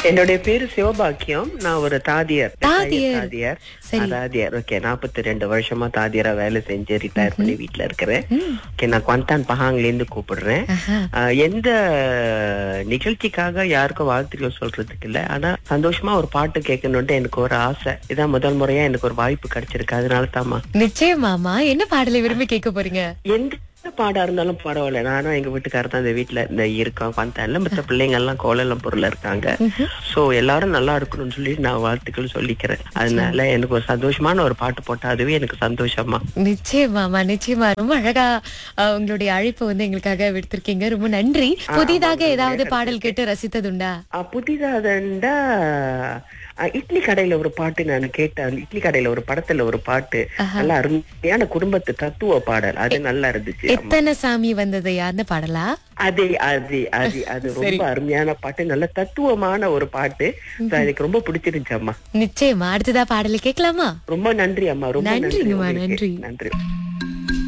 என்னுடைய பேரு சிவபாக்கியம் நான் ஒரு தாதியர் தாதியர். தாதியர் சரி. தாதியர் ஓகே நாற்பத்தி ரெண்டு வருஷமா தாதியரா வேலை செஞ்சு ரிட்டையர் பண்ணி வீட்ல இருக்கிறேன் ஓகே நான் குவந்தான் பஹாங்ல இருந்து கூப்பிடுறேன் ஆஹா. ஆஹ், எந்த நிகழ்ச்சிக்காக யாருக்கும் வாழ்த்துக்கள் சொல்றதுக்கு இல்ல ஆனா சந்தோஷமா ஒரு பாட்டு கேட்கணும்ட்டு எனக்கு ஒரு ஆசை இதான் முதல் முறையா எனக்கு ஒரு வாய்ப்பு கிடைச்சிருக்கு அதனால தாமா நிச்சயமாமா என்ன பாடலை விரும்பி கேட்க போறீங்க எந்த பாடா இருந்தாலும் பரவாயில்ல நானும் எங்க வீட்டுக்காரர் தான் இந்த வீட்டுல இந்த இருக்கோம் வந்தால மத்த பிள்ளைங்க எல்லாம் கோலம்பூர்ல இருக்காங்க சோ எல்லாரும் நல்லா இருக்கணும்னு சொல்லி நான் வாழ்த்துக்கள் சொல்லிக்கிறேன் அதனால எனக்கு ஒரு சந்தோஷமான ஒரு பாட்டு போட்டா அதுவே எனக்கு சந்தோஷமா நிச்சயமாமா நிச்சயமா ரொம்ப அழகா அஹ், உங்களுடைய அழைப்பு வந்து எங்களுக்காக விடுத்திருக்கீங்க ரொம்ப நன்றி புதிதாக ஏதாவது பாடல் கேட்டு ரசித்ததுண்டா ஆஹ் புதிதாதண்டா ஆஹ் இட்லி கடையில ஒரு பாட்டு நான் கேட்டேன் இட்லி கடையில ஒரு படத்துல ஒரு பாட்டு நல்ல அருமையான குடும்பத்து தத்துவ பாடல் அது நல்லா இருந்துச்சு எத்தனை சாமி வந்ததையா அந்த பாடலா அதே அது அது அது ரொம்ப அருமையான பாட்டு நல்ல தத்துவமான ஒரு பாட்டு So, எனக்கு ரொம்ப பிடிச்சிருந்துச்சு அம்மா நிச்சயமா அடுத்ததா பாடலை கேட்கலாமா ரொம்ப நன்றி அம்மா ரொம்ப நன்றி நன்றிங்கம்மா, உங்களுக்கு. நன்றி. நன்றி